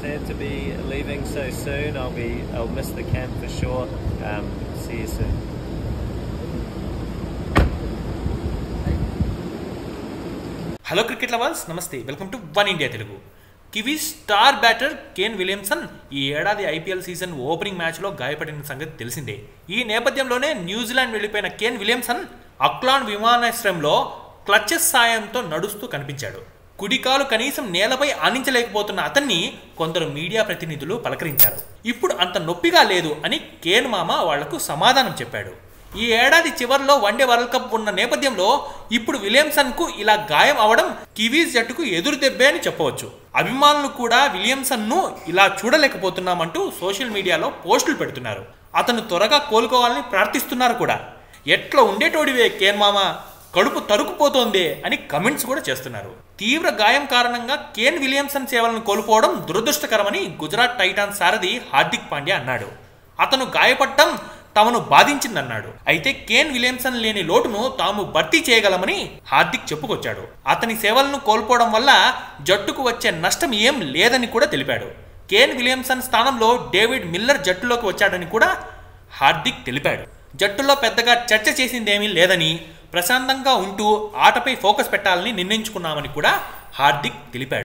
sad to be leaving so soon. I'll be I'll miss the camp for sure. Um, see you soon. Hello cricket lovers నమస్తే welcome to one India Telugu Kiwis star batter Kane Williamson ఈ ఏడాది IPL season opening మ్యాచ్లో గాయపడిన సంగతి తెలిసిందే ఈ నేపథ్యంలోనే New Zealand వెళ్ళిపోయిన కేన్ విలియమ్సన్ అక్లాండ్ విమానాశ్రయంలో క్లచెస్ సాయంతో నడుస్తూ కనిపించాడు కుడికాలు కనీసం నేలపై ఆనించలేకపోతున్న అతన్ని కొందరు మీడియా ప్రతినిధులు పలకరించారు ఇప్పుడు అంత నొప్పిగా లేదు అని కేన్ మామ వాళ్లకు సమాధానం చెప్పాడు ఈ ఏడాది చివరిలో వన్డే వరల్డ్ కప్ ఉన్న నేపథ్యంలో ఇప్పుడు విలియమ్సన్ కు ఇలా గాయం అవడం కివీస్ జట్టుకు ఎదురు దెబ్బే అని చెప్పవచ్చు అభిమానులు కూడా విలియమ్సన్ ను ఇలా చూడలేకపోతున్నామంటూ సోషల్ మీడియాలో పోస్టులు పెడుతున్నారు అతను త్వరగా కోలుకోవాలని ప్రార్థిస్తున్నారు కూడా ఎట్లా ఉండేటోడివే కేన్ మామ కడుపు తరుకుపోతోందే అని కమెంట్స్ కూడా చేస్తున్నారు తీవ్ర గాయం కారణంగా కేన్ విలియమ్సన్ సేవలను కోల్పోవడం దురదృష్టకరమని గుజరాత్ టైటాన్స్ సారథి హార్దిక్ పాండ్యా అన్నాడు అతను గాయపడటం తమను బాధించిందన్నాడు అయితే కేన్ విలియమ్సన్ లేని లోటును తాము భర్తీ చేయగలమని హార్దిక్ చెప్పుకొచ్చాడు అతని సేవలను కోల్పోవడం వల్ల జట్టుకు వచ్చే నష్టం ఏం లేదని కూడా తెలిపాడు కేన్ విలియమ్సన్ స్థానంలో డేవిడ్ మిల్లర్ జట్టులోకి వచ్చాడని కూడా హార్దిక్ తెలిపాడు జట్టులో పెద్దగా చర్చ చేసిందేమీ లేదని ప్రశాంతంగా ఉంటూ ఆటపై ఫోకస్ పెట్టాలని నిర్ణయించుకున్నామని కూడా హార్దిక్ తెలిపాడు